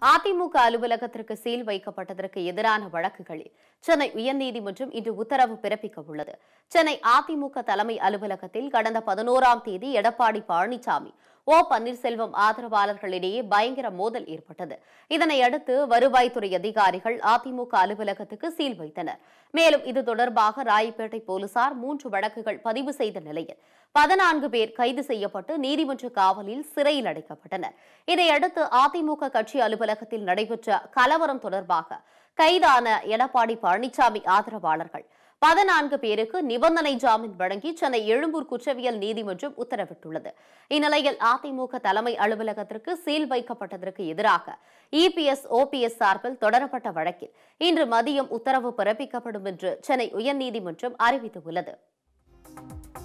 அதிமுக அலுவலகத்திற்கு சீல் வைக்கப்பட்டதற்கு எதிரான வழக்குகளில் சென்னை உயர்நீதிமன்றம் இன்று உத்தரவு பிறப்பிக்க உள்ளது சென்னை அதிமுக தலைமை அலுவலகத்தில் கடந்த பதினோராம் தேதி எடப்பாடி பழனிசாமி ஓ பன்னீர்செல்வம் ஆதரவாளர்களிடையே பயங்கர மோதல் ஏற்பட்டது இதனையடுத்து வருவாய்த்துறை அதிகாரிகள் அதிமுக அலுவலகத்துக்கு சீல் வைத்தனர் மேலும் இது தொடர்பாக ராயப்பேட்டை போலீசார் மூன்று வழக்குகள் பதிவு செய்த நிலையில் பதினான்கு பேர் கைது செய்யப்பட்டு நீதிமன்ற காவலில் சிறையில் அடைக்கப்பட்டனர் இதையடுத்து அதிமுக கட்சி அலுவலகத்தில் நடைபெற்ற கலவரம் தொடர்பாக கைதான எடப்பாடி பழனிசாமி ஆதரவாளர்கள் பதினான்கு பேருக்கு நிபந்தனை ஜாமீன் வழங்கி சென்னை எழும்பூர் குற்றவியல் நீதிமன்றம் உத்தரவிட்டுள்ளது இந்நிலையில் அதிமுக தலைமை அலுவலகத்திற்கு சீல் வைக்கப்பட்டதற்கு எதிராக இபிஎஸ் ஓபிஎஸ் சார்பில் தொடரப்பட்ட வழக்கில் இன்று மதியம் உத்தரவு பிறப்பிக்கப்படும் என்று சென்னை உயர்நீதிமன்றம் அறிவித்துள்ளது